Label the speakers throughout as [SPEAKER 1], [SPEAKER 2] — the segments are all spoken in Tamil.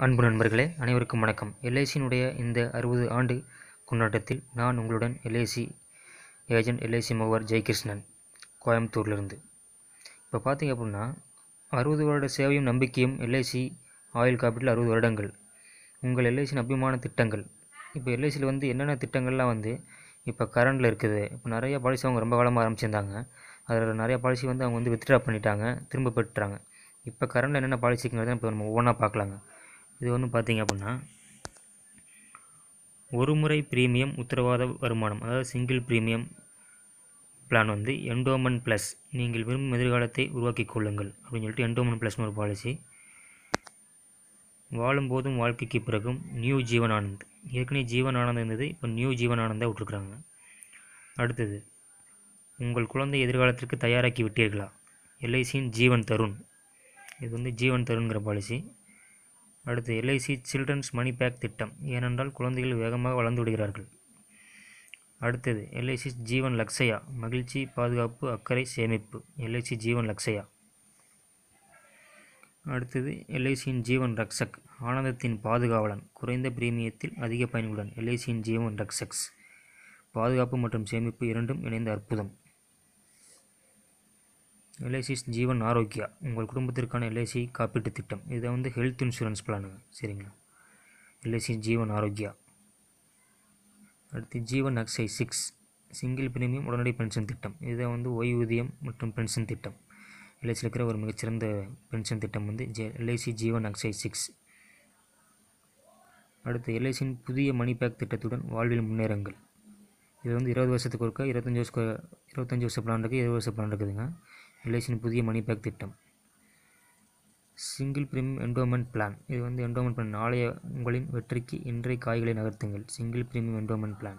[SPEAKER 1] அன்பு நண்பர்களே அனைவருக்கும் வணக்கம் எல்ஐசியினுடைய இந்த அறுபது ஆண்டு கொண்டாட்டத்தில் நான் உங்களுடன் எல்ஐசி ஏஜென்ட் எல்ஐசி மூவர் ஜெயகிருஷ்ணன் கோயம்புத்தூர்லேருந்து இப்போ பார்த்தீங்க அப்படின்னா அறுபது வருட சேவையும் நம்பிக்கையும் எல்ஐசி ஆயுள் காப்பீட்டில் அறுபது வருடங்கள் உங்கள் எல்ஐசியின் அபிமான திட்டங்கள் இப்போ எல்ஐசியில் வந்து என்னென்ன திட்டங்கள்லாம் வந்து இப்போ கரண்டில் இருக்குது இப்போ நிறைய பாலிசி அவங்க ரொம்ப காலமாக ஆரம்பிச்சிருந்தாங்க அதில் நிறைய பாலிசி வந்து அவங்க வந்து வித்ட்ரா பண்ணிட்டாங்க திரும்ப பெற்றுறாங்க இப்போ கரண்டில் என்னென்ன பாலிசிங்கிறத இப்போ நம்ம ஒவ்வொன்றா பார்க்கலாங்க இது ஒன்று பார்த்தீங்க அப்படின்னா ஒரு முறை பிரீமியம் உத்தரவாத வருமானம் அதாவது சிங்கிள் பிரீமியம் பிளான் வந்து என்டோமெண்ட் ப்ளஸ் நீங்கள் விரும்பும் எதிர்காலத்தை உருவாக்கிக் கொள்ளுங்கள் அப்படின்னு சொல்லிட்டு என்டோமெண்ட் ப்ளஸ்னு ஒரு பாலிசி வாழும்போதும் வாழ்க்கைக்கு பிறகும் நியூ ஜீவன் ஆனந்த் ஏற்கனவே ஜீவன் ஆனந்த் இருந்தது இப்போ நியூ ஜீவன் ஆனந்தை விட்ருக்குறாங்க அடுத்தது உங்கள் குழந்தை எதிர்காலத்திற்கு தயாராக்கி விட்டீர்களா எல்ஐசியின் ஜீவன் தருண் இது வந்து ஜீவன் தருண்கிற பாலிசி அடுத்து எல்ஐசி சில்ட்ரன்ஸ் மணி பேக் திட்டம் ஏனென்றால் குழந்தைகள் வேகமாக வளர்ந்து விடுகிறார்கள் அடுத்தது எல்ஐசி ஜீவன் லக்ஷயா மகிழ்ச்சி பாதுகாப்பு அக்கறை சேமிப்பு எல்ஐசி ஜீவன் லக்ஷயா அடுத்தது எல்ஐசியின் ஜீவன் ரக்ஷக் ஆனந்தத்தின் பாதுகாவலன் குறைந்த பிரீமியத்தில் அதிக பயன்களுடன் எல்ஐசியின் ஜீவன் ரக்ஷக்ஸ் பாதுகாப்பு மற்றும் சேமிப்பு இரண்டும் இணைந்த அற்புதம் எல்ஐசி ஜீவன் ஆரோக்கியா உங்கள் குடும்பத்திற்கான எல்ஐசி காப்பீட்டு திட்டம் இதை வந்து ஹெல்த் இன்சூரன்ஸ் பிளானுங்க சரிங்களா எல்ஐசி ஜீவன் ஆரோக்கியா அடுத்து Jeevan Akshay six single premium உடனடி பென்ஷன் திட்டம் இதை வந்து ஓய்வூதியம் மற்றும் பென்ஷன் திட்டம் எல்ஐசியில் இருக்கிற ஒரு மிகச்சிறந்த பென்ஷன் திட்டம் வந்து ஜே எல்ஐசி ஜீவன் அக்ஸை சிக்ஸ் அடுத்து எல்ஐசியின் புதிய மணி பேக் திட்டத்துடன் வாழ்வில் முன்னேறுங்கள் இது வந்து இருபது வருஷத்துக்கு ஒருக்கா இருபத்தஞ்சி வருஷம் இருபத்தஞ்சி வருஷ பிளான் இருக்குது இருபது வருஷ பிளான் இருக்குதுங்க எல்ஐசியின் புதிய மணி பேக் திட்டம் சிங்கிள் பிரீமியம் என்டோமெண்ட் பிளான் இது வந்து என்டோமெண்ட் பிளான் நாளைய உங்களின் வெற்றிக்கு இன்றைய காய்களை நகர்த்துங்கள் சிங்கிள் பிரீமியம் என்டோமெண்ட் பிளான்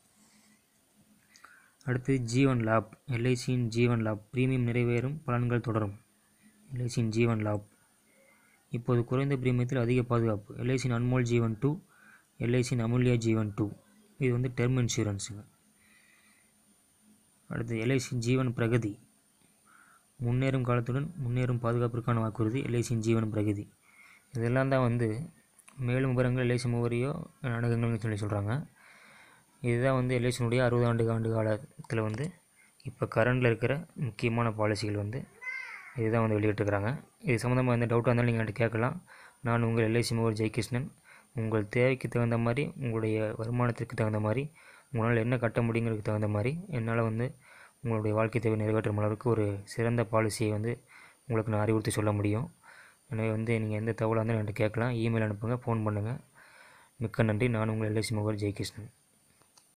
[SPEAKER 1] அடுத்து ஜீவன் லாப் எல்ஐசியின் ஜீவன் லாப் பிரீமியம் நிறைவேறும் பலன்கள் தொடரும் எல்ஐசியின் ஜீவன் லாப் இப்போது குறைந்த பிரீமியத்தில் அதிக பாதுகாப்பு எல்ஐசியின் அன்மோல் ஜீவன் டூ எல்ஐசியின் அமுல்யா ஜீவன் டூ இது வந்து டெர்ம் இன்சூரன்ஸுங்க அடுத்து எல்ஐசி ஜீவன் பிரகதி முன்னேறும் காலத்துடன் முன்னேறும் பாதுகாப்பிற்கான வாக்குறுதி எல்ஐசியின் ஜீவன் பிரகதி இதெல்லாம் தான் வந்து மேலும் விவரங்கள் எல்ஐசி மூவரையோ அணுகுங்கள்னு சொல்லி சொல்கிறாங்க இதுதான் வந்து எல்ஐசியினுடைய அறுபது ஆண்டு ஆண்டு காலத்தில் வந்து இப்போ கரண்டில் இருக்கிற முக்கியமான பாலிசிகள் வந்து இதுதான் வந்து வெளியிட்டிருக்கிறாங்க இது சம்மந்தமாக எந்த டவுட்டாக இருந்தாலும் நீங்கள் என்கிட்ட கேட்கலாம் நான் உங்கள் எல்ஐசி மூவர் ஜெயகிருஷ்ணன் உங்கள் தேவைக்கு தகுந்த மாதிரி உங்களுடைய வருமானத்திற்கு தகுந்த மாதிரி உங்களால் என்ன கட்ட முடியுங்கிறதுக்கு தகுந்த மாதிரி என்னால் வந்து உங்களுடைய வாழ்க்கை தேவை நிறைவேற்றும் அளவுக்கு ஒரு சிறந்த பாலிசியை வந்து உங்களுக்கு நான் அறிவுறுத்தி சொல்ல முடியும் எனவே வந்து நீங்கள் எந்த தகவலாக இருந்தாலும் என்கிட்ட கேட்கலாம் இமெயில் அனுப்புங்க ஃபோன் பண்ணுங்கள் மிக்க நன்றி நான் உங்கள் எல்ஐசி மூவர் ஜெயகிருஷ்ணன்